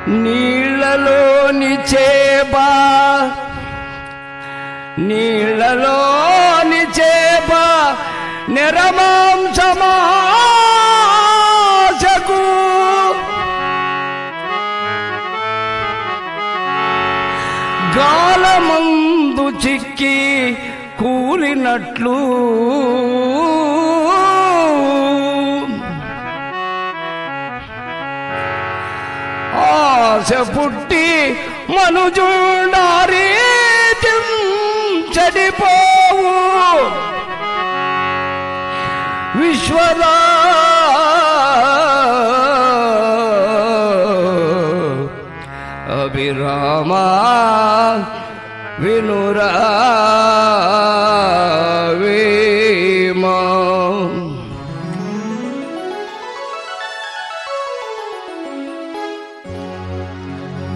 నీళ్ళలోని చేప నీళ్ళలోని చేప నిరమాంసమాసకు గాలమందు చిక్కి కూలినట్లు ఆశ పుట్టి మనుజుండారి చెడిపోవు విశ్వరా అభిరామా వినురావే